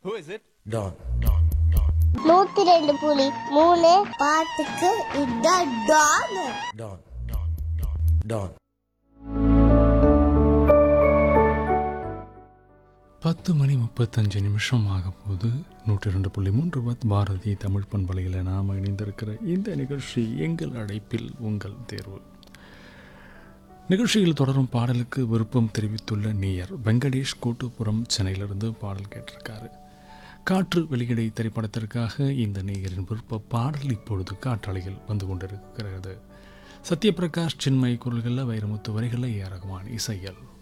Who is it? Don. நூத்தி ரெண்டு புலி மூணு பாட்டுக்கு இதான் டான் Don. Don. பத்து மணி முப்பத்தஞ்சு நிமிஷம் ஆக போது நூற்றி ரெண்டு புள்ளி மூன்று பத் பாரதி தமிழ் பண்பலையில் நாம் இணைந்திருக்கிற இந்த நிகழ்ச்சி எங்கள் அழைப்பில் உங்கள் தேர்வு நிகழ்ச்சியில் தொடரும் பாடலுக்கு விருப்பம் தெரிவித்துள்ள நேயர் வெங்கடேஷ் கோட்டுப்புறம் சென்னையிலிருந்து பாடல் கேட்டிருக்காரு காற்று வெளியிடை திரைப்படத்திற்காக இந்த நேயரின் விருப்ப பாடல் இப்பொழுது காற்றாலையில் வந்து கொண்டிருக்கிறது சத்யபிரகாஷ் சின்மய் குரல்களில் வைரமுத்து வரிகளில் ஏ ஆர் ரகுமான் இசையல்